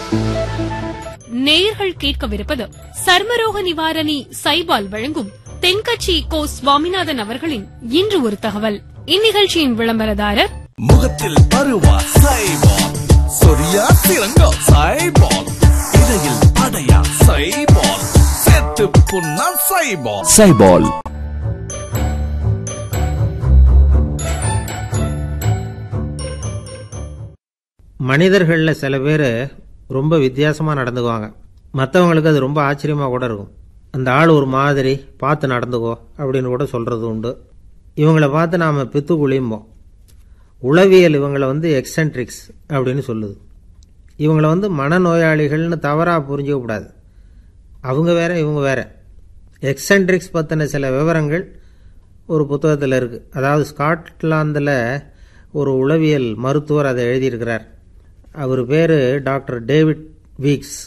நேயர்கள் கேட்கவிருப்பது சர்மரோக நிவாரணி சைபால் வழங்கும் தென்கட்சி கோ சுவாமிநாதன் அவர்களின் இன்று ஒரு தகவல் இந்நிகழ்ச்சியின் விளம்பரதாரர் முகத்தில் பருவா சைபால் சொரியா சிறங்கா சைபால் இடையில் அடையா சைபால் செத்து புண்ணா சைபால் சைபால் மனிதர்களில் சில பேர் ரொம்ப வித்தியாசமாக நடந்துக்குவாங்க மற்றவங்களுக்கு அது ரொம்ப ஆச்சரியமாக கூட இருக்கும் அந்த ஆள் ஒரு மாதிரி பார்த்து நடந்துக்கோ அப்படின்னு கூட சொல்கிறது உண்டு இவங்களை பார்த்து நாம் பித்து குளியும்போம் உளவியல் இவங்களை வந்து எக்ஸென்ட்ரிக்ஸ் அப்படின்னு சொல்லுது இவங்களை வந்து மனநோயாளிகள்னு தவறாக புரிஞ்சிக்க கூடாது அவங்க வேற இவங்க வேற எக்ஸென்ட்ரிக்ஸ் பற்றின சில விவரங்கள் ஒரு புத்தகத்தில் இருக்குது அதாவது ஸ்காட்லாந்தில் ஒரு உளவியல் மருத்துவர் அதை எழுதியிருக்கிறார் அவர் பேர் டாக்டர் டேவிட் வீக்ஸ்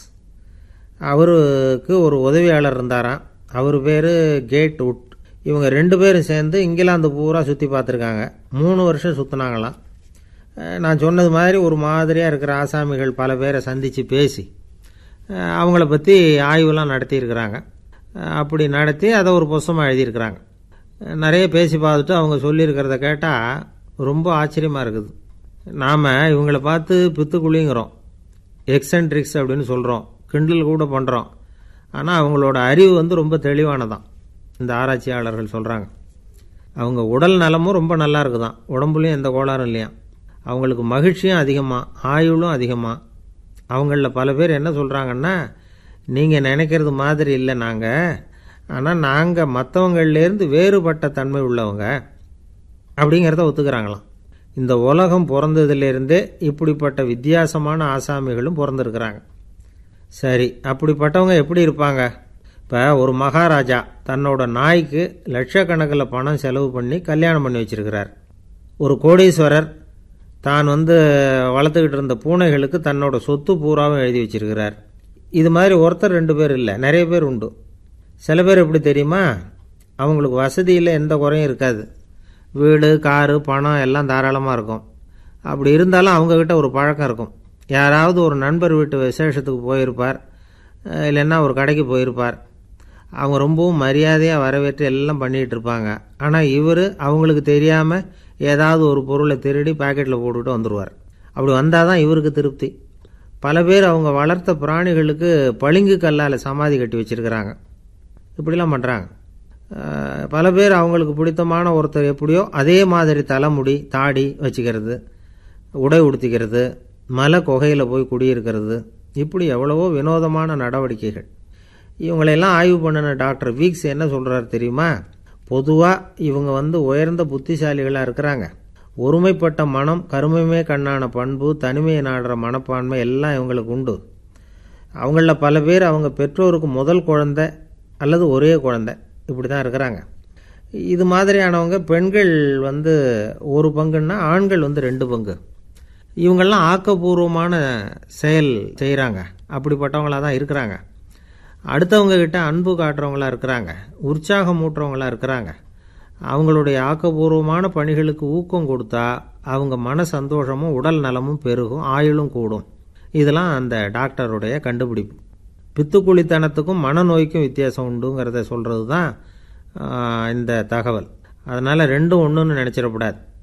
அவருக்கு ஒரு உதவியாளர் இருந்தாராம் அவர் பேர் கேட் உட் இவங்க ரெண்டு பேரும் சேர்ந்து இங்கிலாந்து பூரா சுற்றி பார்த்துருக்காங்க மூணு வருஷம் சுற்றினாங்களாம் நான் சொன்னது மாதிரி ஒரு மாதிரியாக இருக்கிற ஆசாமிகள் பல பேரை சந்தித்து பேசி அஹ், அவங்கள பற்றி ஆய்வுலாம் நடத்தியிருக்கிறாங்க அஹ், அப்படி நடத்தி அதை ஒரு புஸ்தமாக எழுதியிருக்கிறாங்க அஹ், நிறைய பேசி பார்த்துட்டு அவங்க சொல்லியிருக்கிறத கேட்டால் ரொம்ப ஆச்சரியமாக இருக்குது நாம் இவங்கள பார்த்து பித்துக்குழிங்கிறோம் எக்ஸென்ட்ரிக்ஸ் அப்படின்னு சொல்கிறோம் கிண்டல் கூட பண்ணுறோம் ஆனால் அவங்களோட அறிவு வந்து ரொம்ப தெளிவானதான் இந்த ஆராய்ச்சியாளர்கள் சொல்கிறாங்க அவங்க உடல் நலமும் ரொம்ப நல்லா இருக்குதாம் உடம்புலையும் எந்த கோளாறும் இல்லையா அவங்களுக்கு மகிழ்ச்சியும் அதிகமாக ஆயுளும் அதிகமாக அவங்களில் பல பேர் என்ன சொல்கிறாங்கன்னா நீங்கள் நினைக்கிறது மாதிரி இல்லை நாங்கள் ஆனால் நாங்கள் மற்றவங்கள்லேருந்து வேறுபட்ட தன்மை உள்ளவங்க அப்படிங்கிறத ஒத்துக்கிறாங்களாம் இந்த உலகம் பிறந்ததுலேருந்தே இப்படிப்பட்ட வித்தியாசமான ஆசாமிகளும் பிறந்திருக்கிறாங்க சரி அப்படிப்பட்டவங்க எப்படி இருப்பாங்க இப்போ ஒரு மகாராஜா தன்னோட நாய்க்கு லட்சக்கணக்கில் பணம் செலவு பண்ணி கல்யாணம் பண்ணி வச்சிருக்கிறார் ஒரு கோடீஸ்வரர் தான் வந்து வளர்த்துக்கிட்டு இருந்த பூனைகளுக்கு தன்னோட சொத்து பூராவும் எழுதி வச்சிருக்கிறார் இது மாதிரி ஒருத்தர் ரெண்டு பேர் இல்லை நிறைய பேர் உண்டு சில பேர் எப்படி தெரியுமா அவங்களுக்கு வசதியில் எந்த குறையும் இருக்காது வீடு காரு பணம் எல்லாம் தாராளமாக இருக்கும் அப்படி இருந்தாலும் அவங்கக்கிட்ட ஒரு பழக்கம் இருக்கும் யாராவது ஒரு நண்பர் வீட்டு விசேஷத்துக்கு போயிருப்பார் அஹ் இல்லைன்னா ஒரு கடைக்கு போயிருப்பார் அவங்க ரொம்பவும் மரியாதையாக வரவேற்று எல்லாம் பண்ணிகிட்டு இருப்பாங்க ஆனால் இவர் அவங்களுக்கு தெரியாமல் ஏதாவது ஒரு பொருளை திருடி பாக்கெட்டில் போட்டுக்கிட்டு வந்துடுவார் அப்படி வந்தால் தான் இவருக்கு திருப்தி பல பேர் அவங்க வளர்த்த பிராணிகளுக்கு பளிங்கு கல்லால் சமாதி கட்டி வச்சிருக்கிறாங்க இப்படிலாம் பண்ணுறாங்க பல பேர் அவங்களுக்கு பிடித்தமான ஒருத்தர் எப்படியோ அதே மாதிரி தலைமுடி தாடி வச்சுக்கிறது உடை உடுத்திக்கிறது மலை குகையில் போய் குடியிருக்கிறது இப்படி எவ்வளவோ வினோதமான நடவடிக்கைகள் இவங்களையெல்லாம் ஆய்வு பண்ணின டாக்டர் வீக்ஸ் என்ன சொல்கிறாரு தெரியுமா பொதுவாக இவங்க வந்து உயர்ந்த புத்திசாலிகளாக இருக்கிறாங்க ஒருமைப்பட்ட மனம் கருமையுமே கண்ணான பண்பு தனிமையை நாடுற மனப்பான்மை எல்லாம் இவங்களுக்கு உண்டு அவங்களில் பல பேர் அவங்க பெற்றோருக்கு முதல் குழந்தை அல்லது ஒரே குழந்தை இப்படி தான் இருக்கிறாங்க இது மாதிரியானவங்க பெண்கள் வந்து ஒரு பங்குன்னா ஆண்கள் வந்து ரெண்டு பங்கு இவங்கெல்லாம் ஆக்கப்பூர்வமான செயல் செய்கிறாங்க அப்படிப்பட்டவங்களாக தான் இருக்கிறாங்க அடுத்தவங்க கிட்ட அன்பு காட்டுறவங்களா இருக்கிறாங்க உற்சாகம் ஊட்டுறவங்களா இருக்கிறாங்க அவங்களுடைய ஆக்கப்பூர்வமான பணிகளுக்கு ஊக்கம் கொடுத்தா அவங்க மன சந்தோஷமும் உடல் நலமும் பெருகும் ஆயுளும் கூடும் இதெல்லாம் அந்த டாக்டருடைய கண்டுபிடிப்பு பித்துக்குழித்தனத்துக்கும் மனநோய்க்கும் வித்தியாசம் உண்டுங்கிறத சொல்கிறது தான் ஆஹ், இந்த தகவல் அதனால் ரெண்டும் ஒன்றுன்னு நினச்சிடக்கூடாது